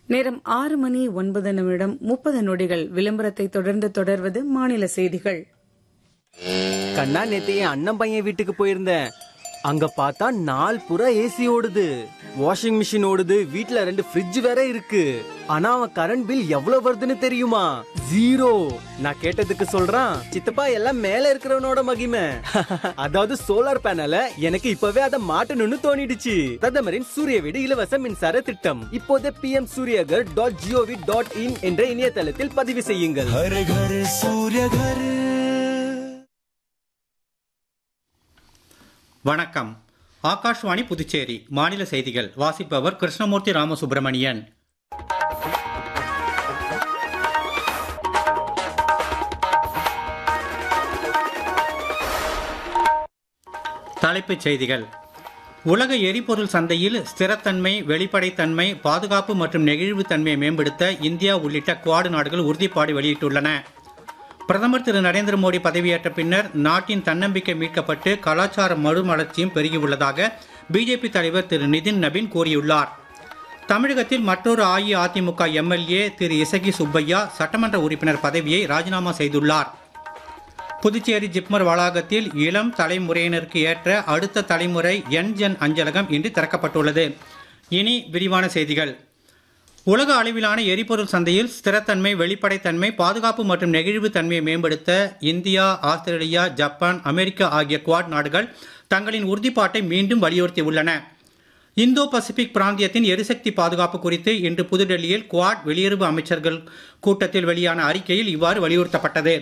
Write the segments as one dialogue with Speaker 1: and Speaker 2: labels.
Speaker 1: நேரம் ஆறு மணி ஒன்பது நிமிடம் முப்பது நொடிகள் விளம்பரத்தை தொடர்ந்து தொடர்வது மாநில செய்திகள்
Speaker 2: கண்ணா நேத்து என் அண்ணன் பையன் வீட்டுக்கு போயிருந்தேன் அங்க பார்த்தா நாள் புறா ஏசி ஓடுது வாஷிங் மிஷின் ஓடுது வீட்ல ரெண்டு ஃப்ரிட்ஜ் வேற இருக்கு ஆனா அவன் கரண்ட் பில் எவ்வளவு வருதுன்னு தெரியுமா ஜீரோ நான் கேட்டதுக்கு சொல்றான் சித்தப்பா எல்லாம் மேல இருக்கிறவனோட மகிமை அதாவது சோலார் பேனல எனக்கு இப்பவே அதை மாட்டணும்னு தோணிடுச்சு பிரதமரின் சூரிய வீடு இலவச மின்சார திட்டம் இப்போதே P M Suryaghar dot gov dot in என்ற இணையதளத்தில் பதிவு செய்யுங்கள்
Speaker 3: हर घर सूर्य घर
Speaker 4: வணக்கம் ஆகாஷ்வாணி புதுச்சேரி மாநில செய்திகள் வாசிப்பவர் கிருஷ்ணமூர்த்தி ராமசுப்பிரமணியன் தலைப்புச் செய்திகள் உலக எரிபொருள் சந்தையில் ஸ்திரத்தன்மை வெளிப்படைத்தன்மை பாதுகாப்பு மற்றும் நெகிழ்வுத்தன்மையை மேம்படுத்த இந்தியா உள்ளிட்ட குவாடு நாடுகள் உறுதிப்பாடு வெளியிட்டுள்ளன பிரதமர் திரு நரேந்திர மோடி பதவியேற்ற பின்னர் நாட்டின் தன்னம்பிக்கை மீட்கப்பட்டு கலாச்சார மறுமலர்ச்சியும் பெருகியுள்ளதாக பிஜேபி தலைவர் திரு நிதின் நபின் கூறியுள்ளார் தமிழகத்தில் மற்றொரு அஇஅதிமுக எம்எல்ஏ திரு இசகி சுப்பையா சட்டமன்ற உறுப்பினர் பதவியை ராஜினாமா செய்துள்ளார் புதுச்சேரி ஜிப்மர் வளாகத்தில் இளம் தலைமுறையினருக்கு ஏற்ற அடுத்த தலைமுறை என் ஜென் அஞ்சலகம் இன்று திறக்கப்பட்டுள்ளது இனி விரிவான செய்திகள் உலக அளவிலான எரிபொருள் சந்தையில் ஸ்திரத்தன்மை வெளிப்படைத்தன்மை பாதுகாப்பு மற்றும் நெகிழ்வு தன்மையை மேம்படுத்த இந்தியா ஆஸ்திரேலியா ஜப்பான் அமெரிக்கா ஆகிய குவாட் நாடுகள் தங்களின் உறுதிப்பாட்டை மீண்டும் வலியுறுத்தியுள்ளன இந்தோ பசிபிக் பிராந்தியத்தின் எரிசக்தி பாதுகாப்பு குறித்து இன்று புதுடெல்லியில் குவாட் வெளியுறவு அமைச்சர்கள் கூட்டத்தில் வெளியான அறிக்கையில் இவ்வாறு வலியுறுத்தப்பட்டது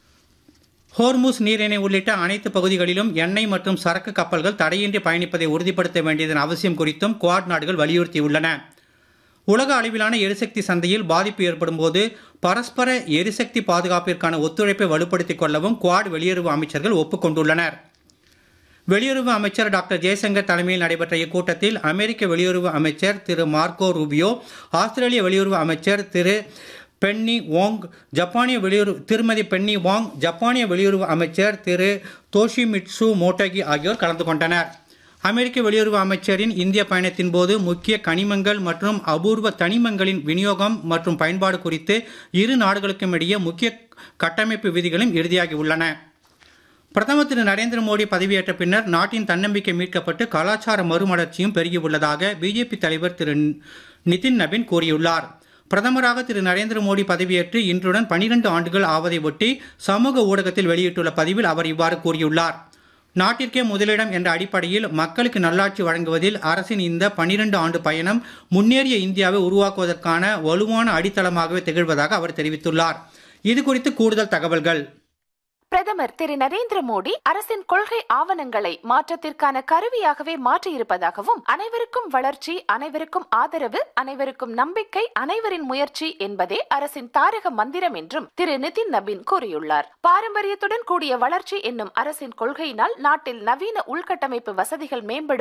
Speaker 4: ஹோர்முஸ் நீரிணை உள்ளிட்ட அனைத்து பகுதிகளிலும் எண்ணெய் மற்றும் சரக்கு கப்பல்கள் தடையின்றி பயணிப்பதை உறுதிப்படுத்த வேண்டியதன் அவசியம் குறித்தும் குவாட் நாடுகள் வலியுறுத்தியுள்ளன உலக அளவிலான எரிசக்தி சந்தையில் பாதிப்பு ஏற்படும் போது பரஸ்பர எரிசக்தி பாதுகாப்பிற்கான ஒத்துழைப்பை வலுப்படுத்திக் கொள்ளவும் குவாட் வெளியுறவு அமைச்சர்கள் ஒப்புக்கொண்டுள்ளனர் வெளியுறவு அமைச்சர் டாக்டர் ஜெய்சங்கர் தலைமையில் நடைபெற்ற இக்கூட்டத்தில் அமெரிக்க வெளியுறவு அமைச்சர் திரு மார்க்கோ ரூபியோ ஆஸ்திரேலிய வெளியுறவு அமைச்சர் திரு பென்னி வாங் ஜப்பானிய வெளியுறவு திருமதி பென்னி வாங் ஜப்பானிய வெளியுறவு அமைச்சர் திரு தோஷிமிட்சு மோட்டகி ஆகியோர் கலந்து கொண்டனர் அமெரிக்க வெளியுறவு அமைச்சரின் இந்திய பயணத்தின் போது முக்கிய கனிமங்கள் மற்றும் அபூர்வ தனிமங்களின் விநியோகம் மற்றும் பயன்பாடு குறித்து இரு நாடுகளுக்கும் இடையே முக்கிய கட்டமைப்பு விதிகளும் இறுதியாகி உள்ளன பிரதமர் திரு நரேந்திர மோடி பதவியேற்ற பின்னர் நாட்டின் தன்னம்பிக்கை மீட்கப்பட்டு கலாச்சார மறுமலர்ச்சியும் பெருகியுள்ளதாக பிஜேபி தலைவர் திரு நிதின் நபின் கூறியுள்ளார் பிரதமராக திரு நரேந்திர மோடி பதவியேற்று இன்றுடன் 12 ஆண்டுகள் ஆவதை ஒட்டி சமூக ஊடகத்தில் வெளியிட்டுள்ள பதிவில் அவர் இவ்வாறு கூறியுள்ளார் நாட்டிற்கே முதலிடம் என்ற அடிப்படையில் மக்களுக்கு நல்லாட்சி வழங்குவதில் அரசின் இந்த 12 ஆண்டு பயணம் முன்னேறிய இந்தியாவை உருவாக்குவதற்கான வலுவான அடித்தளமாகவே திகழ்வதாக அவர் தெரிவித்துள்ளார் இது குறித்து கூடுதல் தகவல்கள்
Speaker 5: பிரதமர் திரு நரேந்திர மோடி அரசின் கொள்கை ஆவணங்களை மாற்றத்திற்கான கருவியாகவே மாற்றியிருப்பதாகவும் அனைவருக்கும் வளர்ச்சி அனைவருக்கும் ஆதரவு அனைவருக்கும் நம்பிக்கை அனைவரின் முயற்சி என்பதே அரசின் தாரக மந்திரம் என்றும் திரு நிதின் நபின் கூறியுள்ளார் பாரம்பரியத்துடன் கூடிய வளர்ச்சி என்னும் அரசின் கொள்கையினால் நாட்டில் நவீன உள்கட்டமைப்பு வசதிகள் மேம்படும்